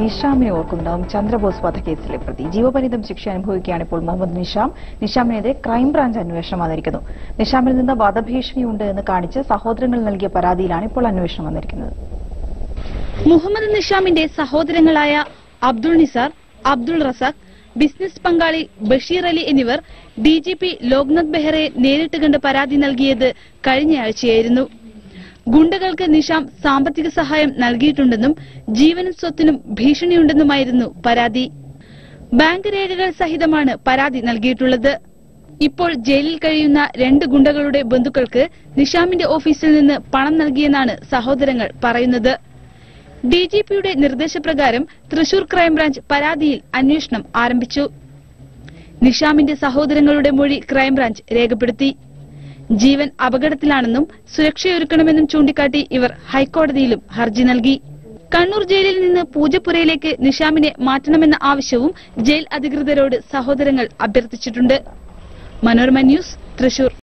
നിഷാമിനെ ഓർക്കുന്നുണ്ടാവും ചന്ദ്രബോസ് വധക്കേസിലെ പ്രതി ജീവപരിതം ശിക്ഷ അനുഭവിക്കുകയാണ് ഇപ്പോൾ മുഹമ്മദ് നിഷാം നിഷാമിനെതിരെ ക്രൈംബ്രാഞ്ച് അന്വേഷണം വന്നിരിക്കുന്നു നിഷാമിൽ നിന്ന് വധഭീഷണിയുണ്ട് എന്ന് കാണിച്ച് സഹോദരങ്ങൾ നൽകിയ പരാതിയിലാണ് ഇപ്പോൾ അന്വേഷണം വന്നിരിക്കുന്നത് മുഹമ്മദ് നിഷാമിന്റെ സഹോദരങ്ങളായ അബ്ദുൾ നിസാർ അബ്ദുൾ റസാഖ് ബിസിനസ് പങ്കാളി ബഷീർ അലി എന്നിവർ ഡി ജി പി ലോക്നാഥ് ബെഹ്റയെ നേരിട്ട് കണ്ട് പരാതി നൽകിയത് കഴിഞ്ഞയാഴ്ചയായിരുന്നു ഗുണ്ടകൾക്ക് നിഷാം സാമ്പത്തിക സഹായം നൽകിയിട്ടുണ്ടെന്നും ജീവനും സ്വത്തിനും ഭീഷണിയുണ്ടെന്നുമായിരുന്നു പരാതി ബാങ്ക് രേഖകൾ സഹിതമാണ് പരാതി നൽകിയിട്ടുള്ളത് ഇപ്പോൾ ജയിലിൽ കഴിയുന്ന രണ്ട് ഗുണ്ടകളുടെ ബന്ധുക്കൾക്ക് നിഷാമിന്റെ ഓഫീസിൽ നിന്ന് പണം നൽകിയെന്നാണ് സഹോദരങ്ങൾ പറയുന്നത് ഡി ജി പിയുടെ നിർദ്ദേശപ്രകാരം തൃശൂർ ക്രൈംബ്രാഞ്ച് പരാതിയിൽ അന്വേഷണം ആരംഭിച്ചു നിഷാമിന്റെ സഹോദരങ്ങളുടെ മൊഴി ക്രൈംബ്രാഞ്ച് രേഖപ്പെടുത്തി ജീവൻ അപകടത്തിലാണെന്നും സുരക്ഷയൊരുക്കണമെന്നും ചൂണ്ടിക്കാട്ടി ഇവർ ഹൈക്കോടതിയിലും ഹർജി നൽകി കണ്ണൂർ ജയിലിൽ നിന്ന് പൂജപ്പുരയിലേക്ക് നിഷാമിനെ മാറ്റണമെന്ന ആവശ്യവും ജയിൽ അധികൃതരോട് സഹോദരങ്ങൾ അഭ്യർത്ഥിച്ചിട്ടുണ്ട് മനോരമ ന്യൂസ് തൃശൂർ